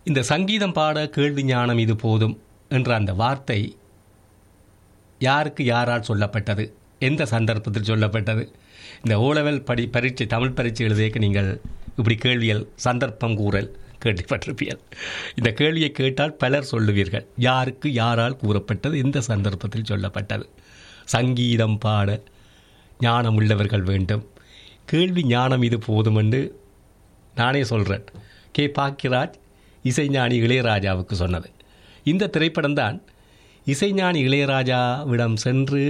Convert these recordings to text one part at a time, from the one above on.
இந்த சங்கீதம் பாட கேள்வி ஞானம் இது போதும் என்ற அந்த வார்த்தை யாருக்கு யாரால் சொல்லப்பட்டது எந்த சந்தர்ப்பத்தில் சொல்லப்பட்டது இந்த ஓலவல் படி பரீட்சை தமிழ் பரீட்சை எழுதியக்கு நீங்கள் இப்படி கேள்வியல் சந்தர்ப்பம் கூறல் கேள்விப்பட்டிருப்பீர்கள் இந்த கேள்வியை கேட்டால் பலர் சொல்லுவீர்கள் யாருக்கு யாரால் கூறப்பட்டது எந்த சந்தர்ப்பத்தில் சொல்லப்பட்டது சங்கீதம் பாட ஞானம் உள்ளவர்கள் வேண்டும் கேள்வி ஞானம் இது போதும் என்று நானே சொல்கிறேன் கே பாக்கியராஜ் இசைஞானி இளையராஜாவுக்கு சொன்னது இந்த திரைப்படம்தான் இசைஞானி இளையராஜாவிடம் சென்று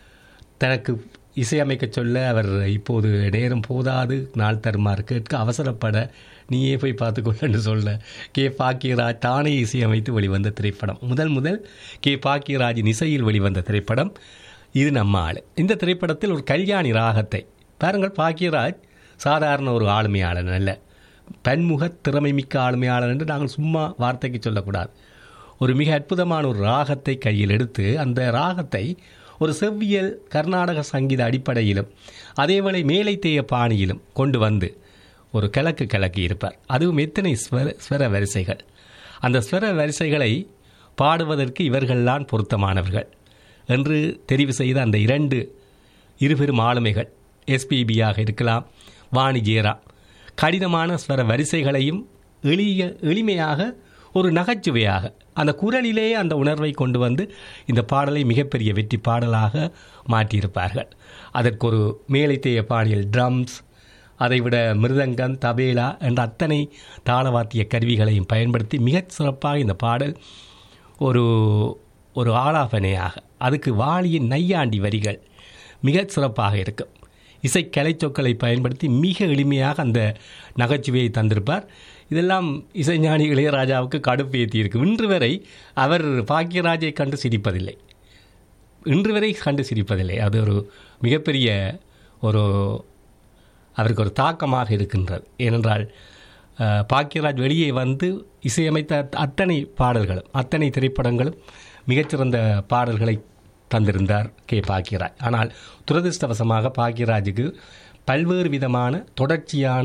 தனக்கு இசையமைக்க சொல்ல அவர் இப்போது நேரம் போதாது நாள் தருமாறு கேட்க அவசரப்பட நீயே போய் பார்த்துக்கொள்ளு சொல்ல கே பாக்கியராஜ் தானே இசையமைத்து வெளிவந்த திரைப்படம் முதல் முதல் கே பாக்கியராஜின் இசையில் வெளிவந்த திரைப்படம் இது நம்ம ஆள் இந்த திரைப்படத்தில் ஒரு கல்யாணி ராகத்தை பாருங்கள் பாக்கியராஜ் சாதாரண ஒரு ஆளுமையாளன் அல்ல பன்முக திறமை மிக்க ஆளுமையாளன் என்று நாங்கள் சும்மா வார்த்தைக்கு சொல்லக்கூடாது ஒரு மிக அற்புதமான ஒரு ராகத்தை கையில் எடுத்து அந்த ராகத்தை ஒரு செவ்வியல் கர்நாடக சங்கீத அடிப்படையிலும் அதேவேளை மேலைத்தேய பாணியிலும் கொண்டு வந்து ஒரு கிழக்கு கிழக்கி இருப்பார் அதுவும் எத்தனை ஸ்வர ஸ்வர வரிசைகள் அந்த ஸ்வர வரிசைகளை பாடுவதற்கு இவர்கள்தான் பொருத்தமானவர்கள் என்று தெரிவு செய்த அந்த இரண்டு இருபெரும் ஆளுமைகள் எஸ்பிபியாக இருக்கலாம் வாணி ஜெயராம் கடினமான ஸ்வர வரிசைகளையும் எளிய எளிமையாக ஒரு நகைச்சுவையாக அந்த குரலிலேயே அந்த உணர்வை கொண்டு வந்து இந்த பாடலை மிகப்பெரிய வெற்றி பாடலாக மாற்றியிருப்பார்கள் அதற்கு ஒரு மேலைத்தேய பாணியில் ட்ரம்ஸ் அதைவிட மிருதங்கம் தபேலா என்ற அத்தனை தாளவாத்திய கருவிகளையும் பயன்படுத்தி மிகச் சிறப்பாக இந்த பாடல் ஒரு ஒரு ஆலாபனையாக அதுக்கு வாளியின் நையாண்டி வரிகள் மிகச் சிறப்பாக இருக்கும் இசை கலைச்சொற்களை பயன்படுத்தி மிக எளிமையாக அந்த நகைச்சுவையை தந்திருப்பார் இதெல்லாம் இசைஞானி இளையராஜாவுக்கு கடுப்பு ஏற்றியிருக்கு இன்று வரை அவர் பாக்கியராஜை கண்டு சிரிப்பதில்லை இன்று வரை கண்டு சிரிப்பதில்லை அது ஒரு மிகப்பெரிய ஒரு அவருக்கு ஒரு தாக்கமாக இருக்கின்றது ஏனென்றால் பாக்கியராஜ் வெளியே வந்து இசையமைத்த அத்தனை பாடல்களும் அத்தனை திரைப்படங்களும் மிகச்சிறந்த பாடல்களை தந்திருந்தார் கே பாக்கியராஜ் ஆனால் துரதிருஷ்டவசமாக பாக்கியராஜுக்கு பல்வேறு விதமான தொடர்ச்சியான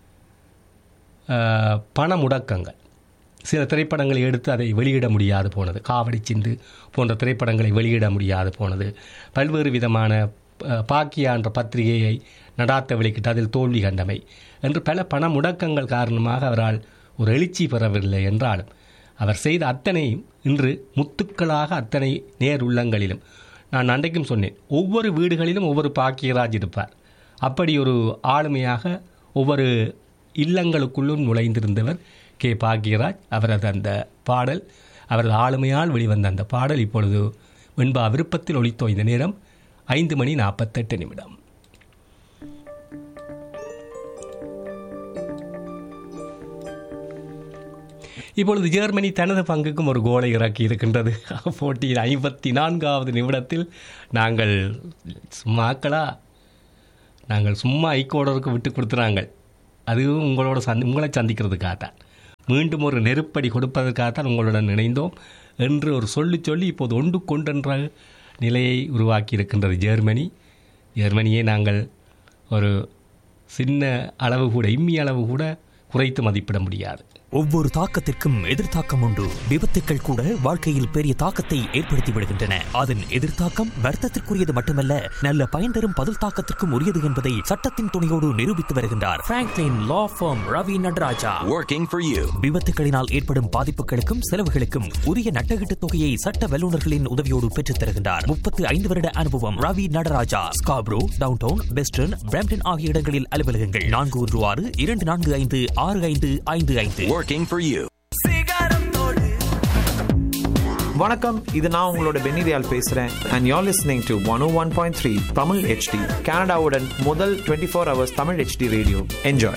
பண முடக்கங்கள் சில திரைப்படங்களை எடுத்து அதை வெளியிட முடியாது போனது காவடி சிந்து போன்ற திரைப்படங்களை வெளியிட முடியாது போனது பல்வேறு விதமான பாக்கியா என்ற பத்திரிகையை நடாத்த விளக்கிட்டு அதில் தோல்வி கண்டமை என்று பல பண முடக்கங்கள் காரணமாக அவரால் ஒரு எழுச்சி பெறவில்லை என்றாலும் அவர் செய்த அத்தனையும் இன்று முத்துக்களாக அத்தனை நேர் உள்ளங்களிலும் நான் அன்றைக்கும் சொன்னேன் ஒவ்வொரு வீடுகளிலும் ஒவ்வொரு பாக்கியராஜ் இருப்பார் அப்படி ஒரு ஆளுமையாக ஒவ்வொரு இல்லங்களுக்குள்ளும் நுழைந்திருந்தவர் கே பாக்யராஜ் அவரது அந்த பாடல் அவரது ஆளுமையால் வெளிவந்த அந்த பாடல் இப்பொழுது வெண்பா விருப்பத்தில் ஒழித்தோ இந்த நேரம் ஐந்து மணி நாற்பத்தெட்டு நிமிடம் இப்பொழுது ஜெர்மனி தனது பங்குக்கும் ஒரு கோலை இறக்கி இருக்கின்றது போட்டியின் ஐம்பத்தி நான்காவது நிமிடத்தில் நாங்கள் சும்மாக்களா நாங்கள் சும்மா ஐக்கோடருக்கு விட்டு கொடுத்துறாங்க அதுவும் உங்களோட சந்தி உங்களை சந்திக்கிறதுக்காக தான் மீண்டும் ஒரு நெருப்படி கொடுப்பதற்காகத்தான் உங்களுடன் இணைந்தோம் என்று ஒரு சொல்லி சொல்லி இப்போது ஒன்று கொண்டென்ற நிலையை உருவாக்கி இருக்கின்றது ஜெர்மனி ஜெர்மனியை நாங்கள் ஒரு சின்ன அளவு கூட இம்மி அளவு கூட குறைத்து மதிப்பிட முடியாது ஒவ்வொரு தாக்கத்திற்கும் எதிர்த்தாக்கம் உண்டு விபத்துக்கள் கூட வாழ்க்கையில் பெரிய தாக்கத்தை ஏற்படுத்தி விடுகின்றன அதன் எதிர்த்தாக்கம் வருத்தத்திற்குரியது மட்டுமல்ல நல்ல பயன் தரும் பதில் தாக்கத்திற்கும் உரியது என்பதை சட்டத்தின் துணையோடு நிரூபித்து வருகின்றார் Franklin law firm Ravi Nataraja Working for you. விபத்துகளினால் ஏற்படும் பாதிப்புகளுக்கும் செலவுகளுக்கும் உரிய நட்டகீட்டு தொகையை சட்ட வல்லுநர்களின் உதவியோடு பெற்றுத் தருகின்றார் முப்பத்து ஐந்து வருட அனுபவம் Ravi Nataraja Scarborough downtown western Brampton ஆகிய இடங்களில் அலுவலகங்கள் நான்கு ஒன்று ஆறு இரண்டு நான்கு ஐந்து ஆறு ஐந்து ஐந்து ஐந்து Working for you. வணக்கம் இது நான் உங்களோட பென்னிதியால் பேசுறேன் and you're listening to one one point three Tamil HD கனடாவுடன் முதல் twenty four hours Tamil HD radio enjoy